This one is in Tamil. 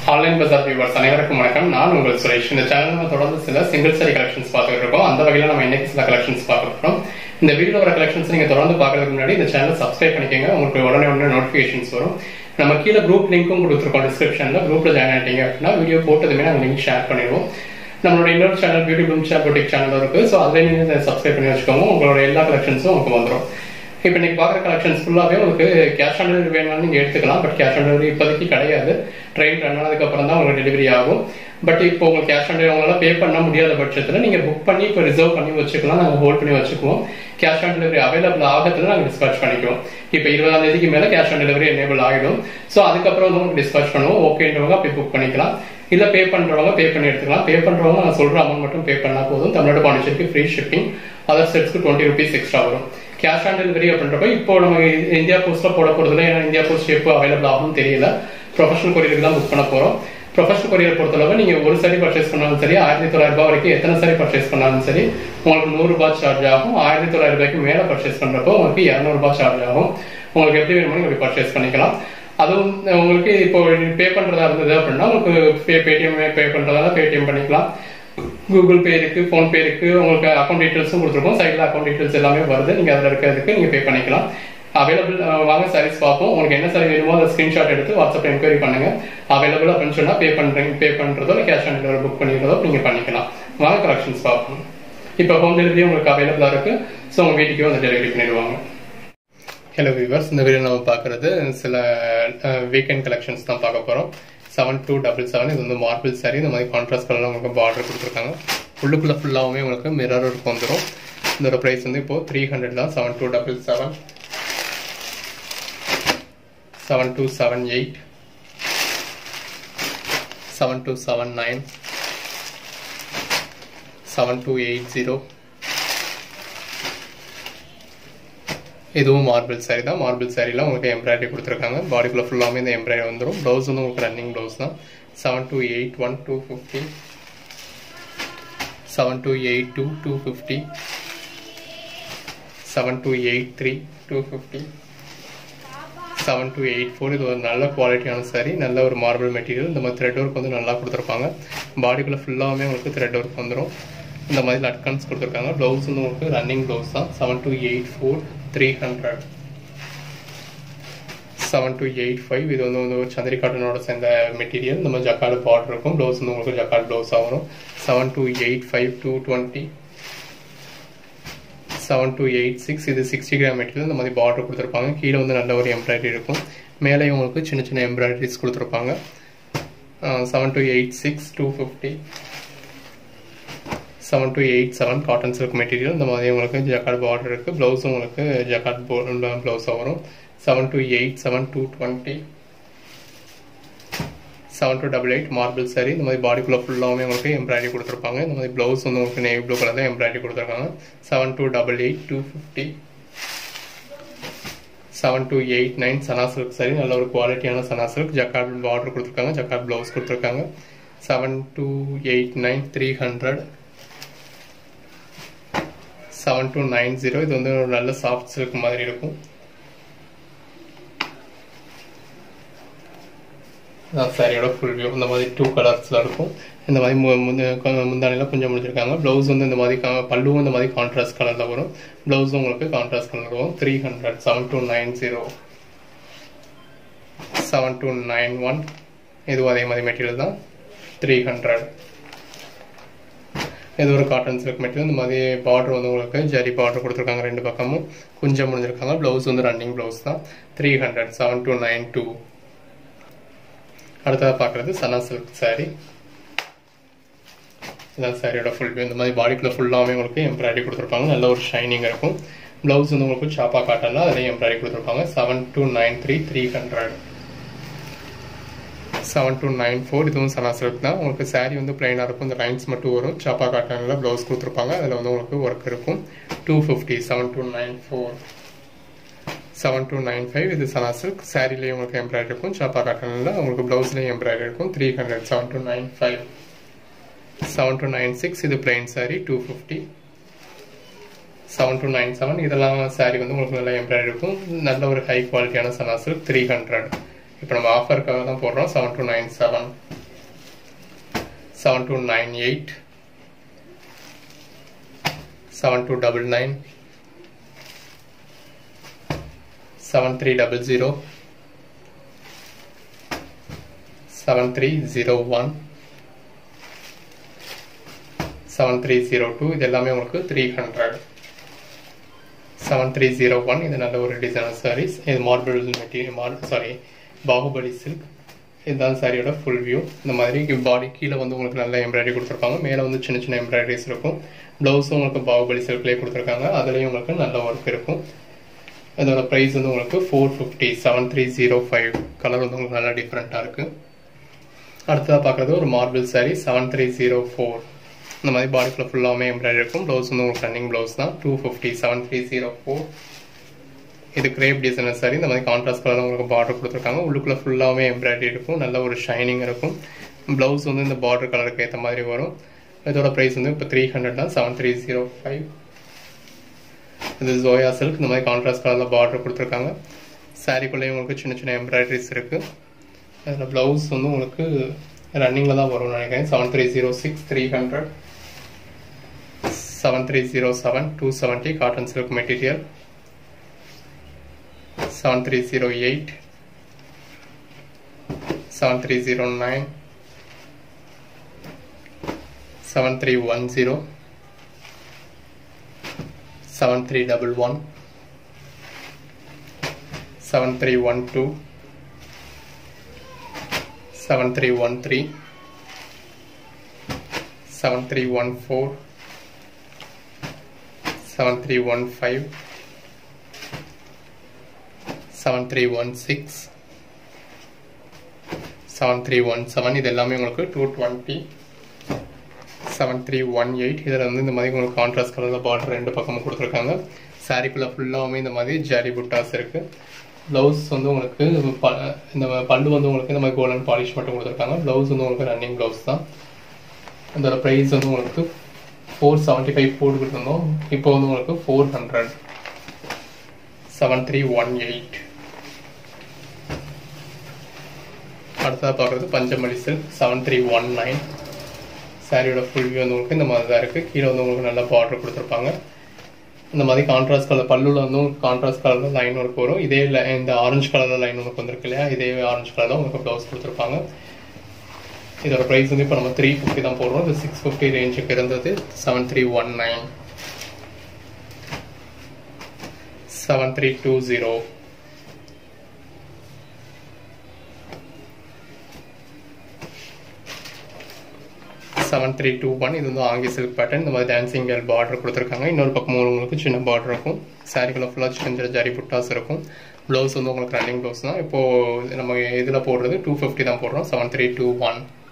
ஆன்லைன் பஜார் வியூவர்ஸ் அனைவருக்கும் வணக்கம் நான் உங்கள் சுரேஷ் இந்த சேனல் நம்ம தொடர்ந்து சில சிங்கிள் சாரி கலெக்ஷன்ஸ் பார்த்துட்டு இருக்கோம் அந்த வகையில் நம்ம இன்னைக்கு சில கலெக்ஷன்ஸ் பார்க்க போறோம் இந்த வீடியோ வர கலெக்ஷன்ஸ் நீங்க தொடர்ந்து பார்க்கறதுக்கு முன்னாடி இந்த சேனலை சப்ஸ்கிரைப் பண்ணிக்கோங்க உங்களுக்கு உடனே உடனே நோட்டிஃபிகேஷன்ஸ் வரும் நம்ம கீழே குரூப் லிங்க்கும் கொடுத்துருக்கோம் டிஸ்கிரிப்ஷன்ல குரூப்ல ஜாயின் ஆயிட்டீங்க அப்படின்னா வீடியோ போட்டதுமே நாங்கள் லிங்க் ஷேர் பண்ணிடுவோம் நம்மளோட இன்னொரு channel beauty boom share boutique channel இருக்கு ஸோ அதில் நீங்க சப்ஸ்கிரைப் பண்ணி வச்சுக்கோங்க உங்களோட எல்லா கலெக்ஷன்ஸும் உங்களுக்கு வந்துடும் இப்போ இன்னைக்கு பார்க்குற கலெக்ஷன்ஸ் ஃபுல்லாகவே உங்களுக்கு கேஷ் ஆன் டெலிவரி வேணும்னு நீங்கள் எடுத்துக்கலாம் பட் கேஷ் ஆன் டெலிவரி இப்போதைக்கு கிடையாது ட்ரெயின் ரன் ஆனதுக்கு அப்புறம் தான் உங்களுக்கு டெலிவரி ஆகும் பட் இப்போ உங்களுக்கு கேஷ் ஆன் டெலிவரி உங்களால் பே பண்ண முடியாத பட்சத்தில் நீங்கள் புக் பண்ணி இப்போ ரிசர்வ் பண்ணி வச்சுக்கலாம் நாங்கள் ஹோல்ட் பண்ணி வச்சுக்குவோம் கேஷ் ஆன் டெலிவரி அவைலபிள் ஆகத்துல நாங்கள் டிஸ்பேச் பண்ணிக்குவோம் இப்போ இருபதாம் தேதிக்கு மேலே கேஷ் ஆன் டெலிவரி எனேபிள் ஆகிடும் ஸோ அதுக்கப்புறம் வந்து உங்களுக்கு டிஸ்பேச் பண்ணுவோம் ஓகேன்றவங்க அப்படி புக் பண்ணிக்கலாம் இல்லை பே பண்ணுறவங்க பே பண்ணி எடுத்துக்கலாம் பே பண்ணுறவங்க நான் சொல்கிற அமௌண்ட் மட்டும் பே பண்ணால் போதும் தமிழ்நாடு பாண்டிச்சேரிக்கு ஃப்ரீ ஷிப்பிங் அதர் செட்ஸ்க்கு டுவெண்ட்டி ருபீஸ் எக்ஸ்ட்ரா வரும் கேஷ் ஆன் டெலிவரி அப்படின்றப்ப இப்போ நம்ம இந்தியா போஸ்ட்ல போட போறதுல ஏன்னா இந்தியா போஸ்ட் எப்போ அவைலபிள் ஆகும்னு தெரியல ப்ரொஃபஷனல் கொரியருக்கு தான் புக் பண்ண போறோம் ப்ரொஃபஷனல் கொரியர் பொறுத்தளவு நீங்க ஒரு சரி பர்ச்சேஸ் பண்ணாலும் சரி ஆயிரத்தி தொள்ளாயிரம் ரூபாய் வரைக்கும் எத்தனை சரி பர்ச்சேஸ் பண்ணாலும் சரி உங்களுக்கு நூறு ரூபாய் சார்ஜ் ஆகும் ஆயிரத்தி தொள்ளாயிரம் ரூபாய்க்கு மேல பர்ச்சேஸ் பண்றப்போ உங்களுக்கு இரநூறு ரூபாய் சார்ஜ் ஆகும் உங்களுக்கு எப்படி வேணுமோ நீங்க பர்ச்சேஸ் பண்ணிக்கலாம் அதுவும் உங்களுக்கு இப்போ பே பண்றதா இருந்தது அப்படின்னா உங்களுக்கு பே பேடிஎம் பே பண்றதால பேடிஎம் பண்ணிக்கலாம் கூகுள் பே இருக்கு ஃபோன் பே இருக்கு உங்களுக்கு அக்கௌண்ட் டீட்டெயில்ஸும் கொடுத்துருக்கோம் சைடில் அக்கௌண்ட் டீட்டெயில்ஸ் எல்லாமே வருது நீங்க அதில் இருக்கிறதுக்கு நீங்க பே பண்ணிக்கலாம் அவைலபிள் வாங்க சாரீஸ் பார்ப்போம் உங்களுக்கு என்ன சாரி வேணுமோ அதை ஸ்கிரீன்ஷாட் எடுத்து வாட்ஸ்அப் என்கொயரி பண்ணுங்க அவைலபிள் அப்படின்னு சொன்னா பே பண்றீங்க பே பண்றதோ இல்லை கேஷ் ஆன் டெலிவரி புக் பண்ணிக்கிறதோ நீங்க பண்ணிக்கலாம் வாங்க கலெக்ஷன்ஸ் பார்ப்போம் இப்போ ஹோம் டெலிவரி உங்களுக்கு அவைலபிளா இருக்கு ஸோ உங்க வீட்டுக்கே வந்து டெலிவரி பண்ணிடுவாங்க ஹலோ வியூவர்ஸ் இந்த வீடியோ நம்ம பார்க்குறது சில வீக்கெண்ட் கலெக்ஷன்ஸ் தான் பார்க்க போகிறோம் செவன் டூ டபுள் செவன் இது வந்து மார்பிள் சாரி இந்த மாதிரி கான்ட்ராஸ்ட் கலரில் உங்களுக்கு பார்டர் கொடுத்துருக்காங்க உள்ளுக்குள்ளே ஃபுல்லாகவே உங்களுக்கு மிரர் ஒர்க் வந்துடும் இதோட ப்ரைஸ் வந்து இப்போது த்ரீ ஹண்ட்ரட் தான் seven two double seven seven two seven eight seven two seven nine seven two eight zero இதுவும் மார்பிள் சாரி தான் மார்பிள் சாரியில் உங்களுக்கு எம்ப்ராய்டரி கொடுத்துருக்காங்க பாடிக்குள்ள ஃபுல்லாமே இந்த எம்ப்ராய்டரி வந்துடும் ப்ளவுஸ் வந்து உங்களுக்கு ரன்னிங் ப்ளவுஸ் தான் seven two eight one two fifty seven two eight two two fifty seven two eight three two fifty seven two eight four இது ஒரு நல்ல குவாலிட்டியான சாரி நல்ல ஒரு மார்பிள் மெட்டீரியல் இந்த மாதிரி த்ரெட் ஒர்க் வந்து நல்லா கொடுத்துருப்பாங்க பாடிக்குள்ளே ஃபுல்லாகவே உங்களுக்கு த்ரெட் ஒர்க் வந்துடும் இந்த மாதிரி லட்கன்ஸ் கொடுத்துருக்காங்க ப்ளவுஸ் வந்து உங்களுக்கு ரன்னிங் ப்ளவுஸ் தான் seven two eight four three hundred seven two eight five இது வந்து வந்து ஒரு சந்திரி காட்டனோட சேர்ந்த மெட்டீரியல் இந்த மாதிரி ஜக்கார்டு பார்டர் இருக்கும் ப்ளவுஸ் வந்து உங்களுக்கு ஜக்கார்டு ப்ளவுஸாக வரும் seven two eight five two twenty seven two eight six இது சிக்ஸ்டி கிராம் மெட்டீரியல் இந்த மாதிரி பார்டர் கொடுத்துருப்பாங்க கீழே வந்து நல்ல ஒரு எம்ப்ராய்டரி இருக்கும் மேலே உங்களுக்கு சின்ன சின்ன எம்ப்ராய்டரிஸ் கொடுத்துருப்பாங்க seven two eight six two fifty seven two eight seven cotton silk material இந்த மாதிரி உங்களுக்கு ஜக்கார்ட் பார்டர் இருக்குது ப்ளவுஸும் உங்களுக்கு ஜக்கார்ட் ப்ளவுஸாக வரும் seven two eight seven two twenty seven two double eight marble sari இந்த மாதிரி பாடிக்குள்ளே ஃபுல்லாகவே உங்களுக்கு எம்ப்ராய்டரி கொடுத்துருப்பாங்க இந்த மாதிரி ப்ளவுஸ் வந்து உங்களுக்கு நேவி ப்ளூ கலர் தான் எம்ப்ராய்டரி கொடுத்துருக்காங்க seven two double eight two fifty seven two eight nine Sana silk sari நல்ல ஒரு குவாலிட்டியான சனா சில்க் ஜக்கார்ட் பார்டர் கொடுத்துருக்காங்க ஜக்கார்ட் ப்ளவுஸ் கொடுத்துருக்காங்க seven two eight nine three hundred seven two nine zero இது வந்து ஒரு நல்ல சாஃப்ட் சில்க் மாதிரி இருக்கும் சாரியோட ஃபுல் வியூ இந்த மாதிரி டூ கலர்ஸில் இருக்கும் இந்த மாதிரி முந்தானியில் கொஞ்சம் முடிஞ்சிருக்காங்க ப்ளவுஸ் வந்து இந்த மாதிரி பல்லுவும் இந்த மாதிரி கான்ட்ராஸ்ட் கலரில் வரும் ப்ளவுஸும் உங்களுக்கு கான்ட்ராஸ்ட் கலரில் வரும் three hundred seven two nine zero seven two nine one இதுவும் அதே மாதிரி மெட்டீரியல் தான் த்ரீ ஹண்ட்ரட் இது ஒரு காட்டன் சில்க் மெட்டீரியல் இந்த மாதிரி பார்டர் வந்து உங்களுக்கு ஜரி பார்டர் கொடுத்துருக்காங்க ரெண்டு பக்கமும் கொஞ்சம் முடிஞ்சிருக்காங்க ப்ளவுஸ் வந்து ரன்னிங் ப்ளவுஸ் தான் three hundred seven two nine two அடுத்ததாக பார்க்குறது சனா சில்க் சாரீ இதான் சாரியோட ஃபுல் வியூ இந்த மாதிரி பாடிக்குள்ளே ஃபுல்லாகவே உங்களுக்கு எம்ப்ராய்டரி கொடுத்துருப்பாங்க நல்ல ஒரு ஷைனிங் இருக்கும் ப்ளவுஸ் வந்து உங்களுக்கு சாப்பா காட்டனில் அதிலே எம்ப்ராய்டரி கொடுத்துருப்பாங்க seven two nine three three hundred seven two nine four இதுவும் சனா சில்க் தான் உங்களுக்கு சாரீ வந்து பிளைனாக இருக்கும் இந்த லைன்ஸ் மட்டும் வரும் சாப்பா காட்டனில் ப்ளவுஸ் கொடுத்துருப்பாங்க அதில் வந்து உங்களுக்கு ஒர்க் இருக்கும் two fifty seven two nine four seven two nine five இது சனா சில்க் சாரிலேயே உங்களுக்கு எம்ப்ராய்டரி இருக்கும் சாப்பா காட்டனில் உங்களுக்கு ப்ளவுஸ்லேயும் எம்ப்ராய்டரி இருக்கும் three hundred seven two nine five seven two nine six இது plain sari two fifty seven two nine seven இதெல்லாம் சாரி வந்து உங்களுக்கு நல்லா எம்ப்ராய்டரி இருக்கும் நல்ல ஒரு ஹை குவாலிட்டியான சனா சில்க் த்ரீ ஹண்ட்ரட் இப்போ நம்ம ஆஃபருக்காக தான் போடுறோம் seven two nine seven seven two nine eight seven two double nine seven three double zero seven three zero one seven three zero two இது எல்லாமே உங்களுக்கு three hundred seven three zero one இது நல்ல ஒரு டிசைனர் சாரீஸ் இது மார்பிள் மெட்டீரியல் மார் சாரி பாகுபலி சில்க் இதுதான் சாரியோட ஃபுல் வியூ இந்த மாதிரி பாடி கீழே வந்து உங்களுக்கு நல்ல எம்ப்ராய்டரி கொடுத்துருப்பாங்க மேலே வந்து சின்ன சின்ன எம்ப்ராய்டரிஸ் இருக்கும் ப்ளவுஸும் உங்களுக்கு பாகுபலி சில்க்லேயே கொடுத்துருக்காங்க அதுலேயும் உங்களுக்கு நல்ல ஒர்க் இருக்கும் இதோட ப்ரைஸ் வந்து உங்களுக்கு four fifty seven three zero five colour வந்து உங்களுக்கு நல்லா டிஃப்ரெண்ட்டாக இருக்குது அடுத்ததாக பார்க்குறது ஒரு marble sari seven three zero four இந்த மாதிரி பாடிக்குள்ள ஃபுல்லாமே எம்ப்ராய்டரி இருக்கும் ப்ளவுஸ் வந்து உங்களுக்கு ரன்னிங் ப்ளவுஸ் தான் two fifty seven three zero four இது கிரேப் டிசைனர் சாரி இந்த மாதிரி கான்ட்ராஸ்ட் கலர் உங்களுக்கு பார்டர் கொடுத்துருக்காங்க உள்ளுக்குள்ள ஃபுல்லாகவே எம்ப்ராய்டரி இருக்கும் நல்ல ஒரு ஷைனிங் இருக்கும் ப்ளவுஸ் வந்து இந்த பார்டர் கலருக்கு ஏற்ற மாதிரி வரும் இதோட ப்ரைஸ் வந்து இப்போ த்ரீ ஹண்ட்ரட் தான் செவன் த்ரீ ஜீரோ ஃபைவ் இது ஜோயா சில்க் இந்த மாதிரி கான்ட்ராஸ்ட் கலரில் பார்டர் கொடுத்துருக்காங்க சாரிக்குள்ளேயும் உங்களுக்கு சின்ன சின்ன எம்ப்ராய்டரிஸ் இருக்குது அதில் ப்ளவுஸ் வந்து உங்களுக்கு ரன்னிங்கில் தான் வரும்னு நினைக்கிறேன் seven three zero six three hundred seven three zero seven two seventy cotton silk material seven three zero eight seven three zero nine seven three one zero seven three double one seven three one two seven three one three seven three one four seven three one five seven three one six seven three one seven இது எல்லாமே உங்களுக்கு two twenty seven three one eight இதில் வந்து இந்த மாதிரி உங்களுக்கு கான்ட்ராஸ்ட் கலரில் பார்டர் ரெண்டு பக்கமும் கொடுத்துருக்காங்க சாரிக்குள்ளே ஃபுல்லாகவுமே இந்த மாதிரி ஜாரி புட்டாஸ் இருக்குது ப்ளவுஸ் வந்து உங்களுக்கு இந்த பல்லு வந்து உங்களுக்கு இந்த மாதிரி கோல்டன் பாலிஷ் மட்டும் கொடுத்துருக்காங்க ப்ளவுஸ் வந்து உங்களுக்கு ரன்னிங் ப்ளவுஸ் தான் அதோட ப்ரைஸ் வந்து உங்களுக்கு ஃபோர் செவன்ட்டி ஃபைவ் போட்டு கொடுத்துருந்தோம் இப்போ வந்து உங்களுக்கு four hundred seven three one eight அடுத்ததாக பார்க்குறது பஞ்சமலி silk seven three one nine சாரியோட ஃபுல் வியூ வந்து உங்களுக்கு இந்த மாதிரி தான் இருக்குது கீழே வந்து உங்களுக்கு நல்ல பார்டர் கொடுத்துருப்பாங்க இந்த மாதிரி கான்ட்ராஸ்ட் கலர் பல்லுல வந்து உங்களுக்கு கான்ட்ராஸ்ட் கலரில் லைன் ஒர்க் வரும் இதே இந்த ஆரஞ்சு கலரில் லைன் ஒர்க் வந்திருக்கு இல்லையா இதே ஆரஞ்சு கலரில் உங்களுக்கு ப்ளவுஸ் கொடுத்துருப்பாங்க இதோட ப்ரைஸ் வந்து இப்போ நம்ம த்ரீ ஃபிஃப்டி தான் போடுறோம் இது சிக்ஸ் ஃபிஃப்டி ரேஞ்சுக்கு இருந்தது seven three one nine seven three two zero seven three two one இது வந்து ஆங்கி சில்க் பேட்டர்ன் இந்த மாதிரி டான்சிங் கேர்ள் பார்டர் கொடுத்துருக்காங்க இன்னொரு பக்கம் உங்களுக்கு சின்ன பார்டர் இருக்கும் சாரிக்குள்ள ஃபுல்லாக சின்ன சின்ன ஜரி புட்டாஸ் இருக்கும் ப்ளவுஸ் வந்து உங்களுக்கு ரன்னிங் ப்ளவுஸ் தான் இப்போது நம்ம இதில் போடுறது டூ ஃபிஃப்டி தான் போடுறோம் செவன் த்ரீ டூ ஒன்